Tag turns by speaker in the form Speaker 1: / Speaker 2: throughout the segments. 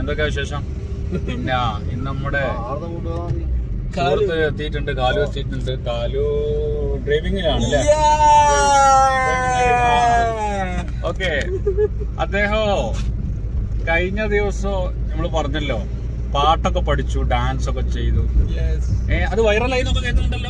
Speaker 1: എന്തൊക്കെയാ വിശേഷം പിന്നെ ഇന്ന് നമ്മുടെ
Speaker 2: ആർന്ന് കൊണ്ടുപോകാൻ
Speaker 1: സുഹൃത്ത് എത്തിയിട്ടുണ്ട് കാലു എത്തിയിട്ടുണ്ട് കാലു ഡ്രൈവിംഗിലാണ് അല്ലേ ഓക്കെ അദ്ദേഹം കഴിഞ്ഞ ദിവസം നമ്മൾ പറഞ്ഞല്ലോ പാട്ടൊക്കെ പഠിച്ചു ഡാൻസ് ഒക്കെ ചെയ്തു ഏ അത് വൈറലായി എന്നൊക്കെ കേൾക്കുന്നുണ്ടല്ലോ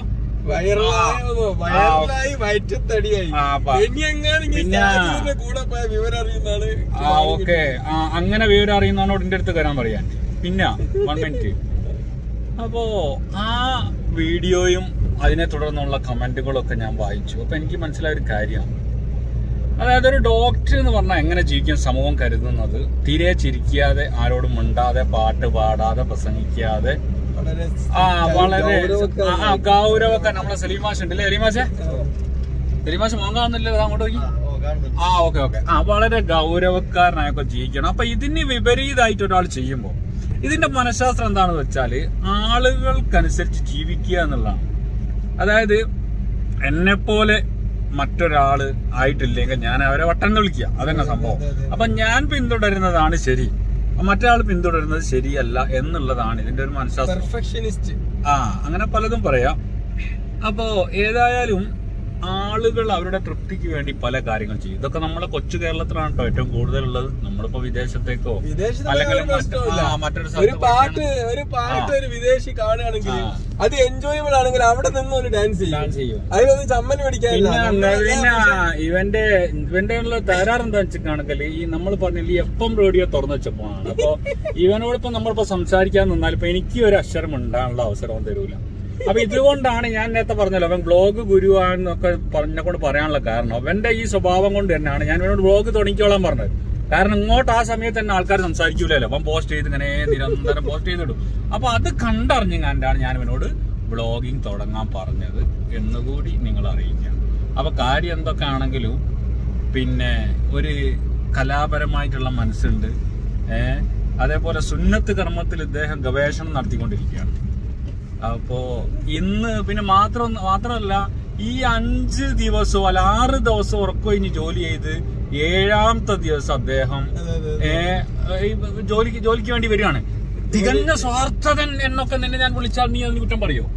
Speaker 3: വയറിലായി വയറ്റത്തടിയായി
Speaker 1: ആ, പ-
Speaker 3: ഇനി എങ്ങാനും ഈ
Speaker 1: പിന്നെ-
Speaker 3: സാജുവിന്റെ കൂടെ പോയ വിവരം അറിയുന്നതാണ്
Speaker 1: ആ ഓക്കെ ആ അങ്ങനെ വിവരം അറിയുന്നവനോട് എന്റെ അടുത്ത് വരാൻ പറയാൻ പിന്നെ വൺ മിനിറ്റ് അപ്പോ ആ വീഡിയോയും അതിനെ തുടർന്നുള്ള കമന്റുകളൊക്കെ ഞാൻ വായിച്ചു അപ്പൊ എനിക്ക് മനസ്സിലായ ഒരു കാര്യമാണ് അതായത് ഒരു ഡോക്ടർ എന്ന് പറഞ്ഞാൽ എങ്ങനെ ജീവിക്കാൻ സമൂഹം കരുതുന്നത് തീരെ ചിരിക്കാതെ ആരോടും മിണ്ടാതെ പാട്ട് പാടാതെ പ്രസംഗിക്കാതെ
Speaker 3: വളരെ
Speaker 1: ആ വളരെ
Speaker 3: ഗൗരവക്കാരൻ.
Speaker 1: ആ, ആ, ഗൗരവക്കാരൻ നമ്മളെ സലീമാഷ് ഉണ്ട് അല്ലേ സലീമാഷെ സലീമാഷ് മോങ്ങാന്നില്ലേ അങ്ങോട്ട് നോക്കി
Speaker 2: ഓ കാണുന്നുണ്ട്
Speaker 1: ആ ഓക്കെ ഓക്കെ ആ വളരെ ഗൗരവക്കാരനായൊക്കെ ജീവിക്കണം അപ്പൊ ഇതിന് വിപരീതമായിട്ട് ഒരാൾ ചെയ്യുമ്പോൾ ഇതിന്റെ മനഃശാസ്ത്രം എന്താണെന്ന് വെച്ചാല് ആളുകൾക്കനുസരിച്ച് ജീവിക്കുക എന്നുള്ളതാണ് അതായത് എന്നെ പോലെ മറ്റൊരാള് ആയിട്ടില്ലെങ്കിൽ ഞാൻ അവരെ വട്ടം വിളിക്കുക അതന്നെ സംഭവം അപ്പൊ ഞാൻ പിന്തുടരുന്നതാണ് ശരി മറ്റൊരാൾ പിന്തുടരുന്നത് ശരിയല്ല എന്നുള്ളതാണ് ഇതിന്റെ ഒരു മനഃശാസ്ത്രം
Speaker 3: പെർഫെക്ഷനിസ്റ്റ്
Speaker 1: ആ അങ്ങനെ പലതും പറയാം അപ്പോ ഏതായാലും ആളുകൾ അവരുടെ തൃപ്തിക്ക് വേണ്ടി പല കാര്യങ്ങൾ ചെയ്യും ഇതൊക്കെ നമ്മളെ കൊച്ചു കേരളത്തിലാണ് കേട്ടോ ഏറ്റവും കൂടുതലുള്ളത് നമ്മളിപ്പോ വിദേശത്തേക്കോ
Speaker 3: വിദേശത്ത്
Speaker 1: അല്ലെങ്കിൽ
Speaker 3: ഒരു
Speaker 1: മറ്റ്-
Speaker 3: പ്രശ്നവുമില്ല.
Speaker 1: ആ, മറ്റൊരു
Speaker 3: ഒരു
Speaker 1: സ്ഥലത്ത്
Speaker 3: പാട്ട്
Speaker 1: പഠിക്കാൻ
Speaker 3: ഒരു പാട്ട്
Speaker 1: ആ.
Speaker 3: ഒരു വിദേശി കാണുകയാണെങ്കിൽ
Speaker 1: ആ.
Speaker 3: അത് എൻജോയബിൾ ആണെങ്കിൽ അവിടെ നിന്ന് ഒരു ഡാൻസ് ചെയ്യും
Speaker 1: ഡാൻസ് ചെയ്യും
Speaker 3: അതിനൊന്നും ചമ്മൽ പിടിക്കാനില്ല
Speaker 1: പിന്നെ
Speaker 3: നമ്മളെ
Speaker 1: പിന്നെ
Speaker 3: പക്ഷേ-
Speaker 1: ഇവന്റെ ഇവന്റെ ഉള്ള തകരാറെന്താ വെച്ചിട്ടാണെങ്കിൽ ഈ നമ്മൾ പറഞ്ഞില്ല ഈ എപ്പം റേഡിയോ തുറന്നു വെച്ചപ്പോഴാണ് അപ്പൊ ഇവനോടിപ്പോ നമ്മളിപ്പോ സംസാരിക്കാൻ നിന്നാൽ ഇപ്പൊ എനിക്ക് ഒരു അക്ഷരം ഉണ്ടാകാനുള്ള അവസരം തരൂല അപ്പൊ ഇതുകൊണ്ടാണ് ഞാൻ നേരത്തെ പറഞ്ഞല്ലോ അവൻ ബ്ലോഗ് ഗുരുവാണെന്നൊക്കെ പറഞ്ഞെ കൊണ്ട് പറയാനുള്ള കാരണം അവന്റെ ഈ സ്വഭാവം കൊണ്ട് തന്നെയാണ് ഞാൻ ഇവനോട് ബ്ലോഗ് തുടങ്ങിക്കോളാൻ പറഞ്ഞത് കാരണം ഇങ്ങോട്ട് ആ സമയത്ത് തന്നെ ആൾക്കാർ സംസാരിക്കൂലല്ലോ അപ്പം പോസ്റ്റ് ചെയ്ത് ഇങ്ങനെ നിരന്തരം പോസ്റ്റ് ചെയ്തിടും അപ്പൊ അത് കണ്ടറിഞ്ഞ് കണ്ടാണ് ഞാൻ ഇവനോട് ബ്ലോഗിങ് തുടങ്ങാൻ പറഞ്ഞത് എന്നുകൂടി നിങ്ങൾ അറിയിക്കാം അപ്പൊ കാര്യം എന്തൊക്കെ ആണെങ്കിലും പിന്നെ ഒരു കലാപരമായിട്ടുള്ള മനസ്സുണ്ട് ഏ അതേപോലെ സുന്നത്ത് കർമ്മത്തിൽ ഇദ്ദേഹം ഗവേഷണം നടത്തിക്കൊണ്ടിരിക്കുകയാണ് അപ്പോ ഇന്ന് പിന്നെ മാത്രം മാത്രമല്ല ഈ അഞ്ച് ദിവസവും അല്ല ആറ് ദിവസം ഉറക്കം കഴിഞ്ഞ് ജോലി ചെയ്ത് ഏഴാമത്തെ ദിവസം അദ്ദേഹം
Speaker 3: അതെ, അതെ,
Speaker 1: ഏ, ഈ ജോലിക്ക് ജോലിക്ക് വേണ്ടി വരികയാണ് തികഞ്ഞ സ്വാർത്ഥതൻ എന്നൊക്കെ നിന്നെ ഞാൻ വിളിച്ചാൽ നീ അതിന് കുറ്റം പറയോ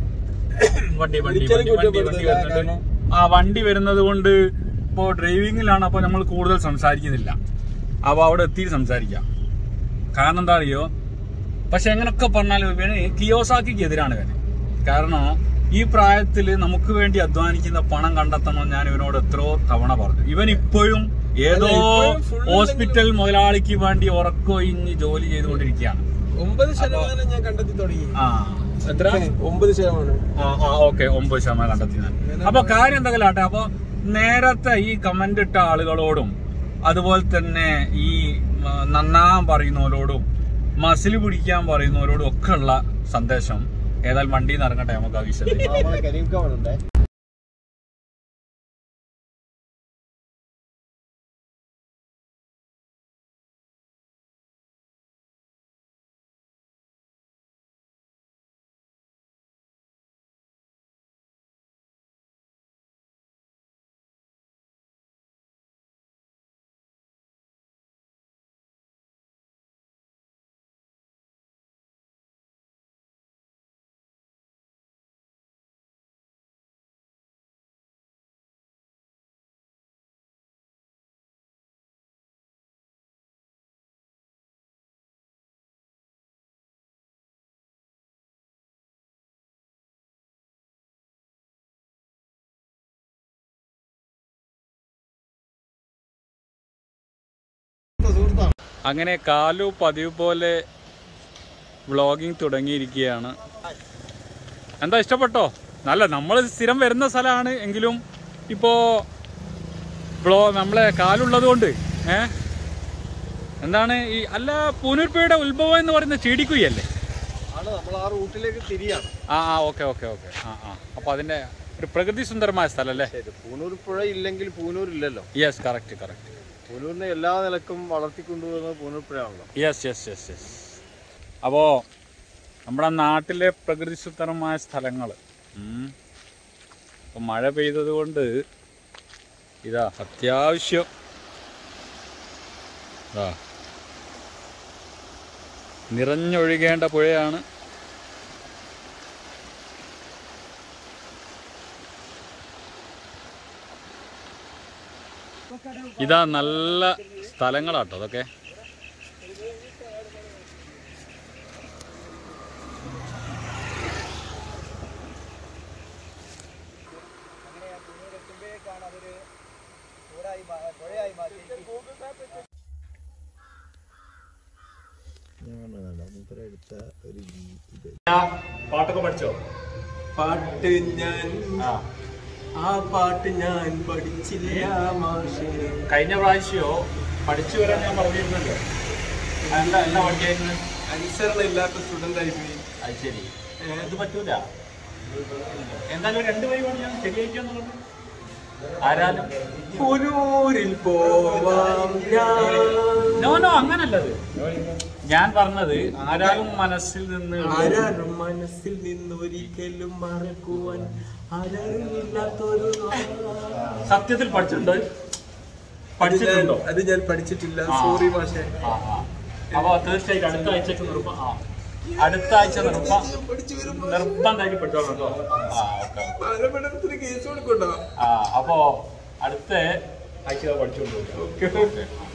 Speaker 1: വണ്ടി വണ്ടി
Speaker 3: ഒരിക്കലും
Speaker 1: വണ്ടി വണ്ടി വണ്ടി
Speaker 3: കുറ്റപ്പെടുത്തില്ല,
Speaker 1: വരുന്നുണ്ട്
Speaker 3: കാരണം-
Speaker 1: ആ വണ്ടി വരുന്നത് കൊണ്ട് ഇപ്പോ ഡ്രൈവിംഗിലാണ് അപ്പൊ നമ്മൾ കൂടുതൽ സംസാരിക്കുന്നില്ല അപ്പൊ അവിടെ എത്തിയിട്ട് സംസാരിക്കാം കാരണം എന്താ അറിയോ പക്ഷെ എങ്ങനൊക്കെ പറഞ്ഞാലും ഇവന് കിയോസാക്കിക്ക് എതിരാണ് ഇവന് കാരണം ഈ പ്രായത്തിൽ നമുക്ക് വേണ്ടി അധ്വാനിക്കുന്ന പണം കണ്ടെത്തണം ഞാൻ ഇവനോട് എത്രയോ തവണ പറഞ്ഞു ഇവൻ ഇപ്പോഴും ഏതോ
Speaker 3: അല്ല, ഇപ്പോഴും full
Speaker 1: ഹോസ്പിറ്റൽ മുതലാളിക്ക് വേണ്ടി ഉറക്കൊഴിഞ്ഞ് ജോലി ചെയ്തുകൊണ്ടിരിക്കുകയാണ്
Speaker 3: ഒമ്പത് ശതമാനം ഞാൻ കണ്ടെത്തി തുടങ്ങി
Speaker 1: ആ എത്ര
Speaker 3: ഒമ്പത് ശതമാനം
Speaker 1: ആ ആ ഓക്കെ ഒമ്പത് ശതമാനം കണ്ടെത്തി ഞാൻ അപ്പൊ കാര്യം എന്തെങ്കിലാട്ടെ അപ്പൊ നേരത്തെ ഈ കമന്റ് ഇട്ട ആളുകളോടും അതുപോലെ തന്നെ ഈ ആ, നന്നാൻ പറയുന്നവരോടും മസിൽ പിടിക്കാൻ പറയുന്നവരോടും ഒക്കെ ഉള്ള സന്ദേശം ഏതായാലും വണ്ടിയിൽ നിന്ന് ഇറങ്ങട്ടെ നമുക്ക് ആ വിഷയത്തിൽ
Speaker 2: നമ്മളെ കരീം കവണുണ്ടേ സുഹൃത്താണ്
Speaker 1: അങ്ങനെ കാലു പതിവ് പോലെ വ്ളോഗിങ് തുടങ്ങിയിരിക്കുകയാണ് എന്താ ഇഷ്ടപ്പെട്ടോ നല്ല നമ്മൾ സ്ഥിരം വരുന്ന സ്ഥലമാണ് എങ്കിലും ഇപ്പോ ബ്ലോ നമ്മളെ കാലുള്ളത് കൊണ്ട് ഏ എന്താണ് ഈ അല്ല പൂനൂർപ്പയുടെ ഉത്ഭവം എന്ന് പറയുന്നത് ചീടിക്കുയല്ലേ
Speaker 2: ആണ് നമ്മൾ ആ റൂട്ടിലേക്ക് തിരിയാണ്
Speaker 1: ആ ആ ഓക്കെ ഓക്കെ ഓക്കെ ആ ആ അപ്പോൾ അതിൻ്റെ ഒരു പ്രകൃതി സുന്ദരമായ സ്ഥലം അല്ലേ
Speaker 2: ശരി പൂനൂർ പുഴ ഇല്ലെങ്കിൽ പൂനൂർ ഇല്ലല്ലോ
Speaker 1: യെസ് കറക്റ്റ് കറക്റ്റ്
Speaker 2: പൂനൂരിനെ എല്ലാ നിലക്കും വളർത്തിക്കൊണ്ടുവരുന്നത് പൂനൂർ പുഴയാണല്ലോ
Speaker 1: യെസ് യെസ് യെസ് യെസ് അപ്പോൾ നമ്മുടെ നാട്ടിലെ പ്രകൃതിസുന്ദരമായ സ്ഥലങ്ങൾ ഇപ്പം മഴ പെയ്തത് കൊണ്ട് ഇതാ അത്യാവശ്യം ഇതാ നിറഞ്ഞൊഴുകേണ്ട പുഴയാണ് ഇതാ നല്ല സ്ഥലങ്ങളാട്ടോ അതൊക്കെ പാട്ടൊക്കെ പഠിച്ചോ
Speaker 3: പാട്ട് ഞാൻ ആ പാട്ട് ഞാൻ പഠിച്ചില്ല മാഷേ
Speaker 1: കഴിഞ്ഞ പ്രാവശ്യമോ പഠിച്ചു വരാൻ ഞാൻ പറഞ്ഞിരുന്നല്ലോ എന്താ എന്താ പഠിക്കായിരുന്നു
Speaker 3: അനുസരണ ഇല്ലാത്ത സ്റ്റുഡന്റ് ആയി പോയി
Speaker 1: അത് ശരി ഇത് പറ്റൂല എന്തായാലും രണ്ട് വഴി കൊണ്ട് ഞാൻ ശരിയാക്കിയെന്നുള്ളത് ആരാലും
Speaker 3: പുനൂരിൽ പോവാം ഞാൻ
Speaker 1: നോ നോ അങ്ങനല്ലത് ഞാൻ പറഞ്ഞത് ആരാലും മനസ്സിൽ നിന്ന്
Speaker 3: ആരാരും മനസ്സിൽ നിന്നൊരിക്കലും മറക്കുവാൻ ആരാരുമില്ലാത്തൊരു
Speaker 1: സത്യത്തിൽ പഠിച്ചിട്ടുണ്ട് പഠിച്ചിട്ടുണ്ടോ
Speaker 3: അത് ഞാൻ പഠിച്ചിട്ടില്ല
Speaker 1: ആ.
Speaker 3: സോറി മാഷേ
Speaker 1: ആ, ആ. അപ്പൊ തീർച്ചയായിട്ടും അടുത്ത ആഴ്ചക്ക് നിർബ ആ അടുത്ത ആഴ്ച നിർബ
Speaker 3: പഠിച്ചു വരുമ്പോ
Speaker 1: നിർബന്ധമായിട്ട് പഠിച്ചോളൂ കേട്ടോ ആ ഓക്കെ
Speaker 3: ബാലപഠനത്തിന് കേസ് കൊടുക്കണ്ടോ
Speaker 1: ആ അപ്പോ അടുത്ത ആഴ്ച പഠിച്ചോളൂ ഓക്കെ ഓക്കെ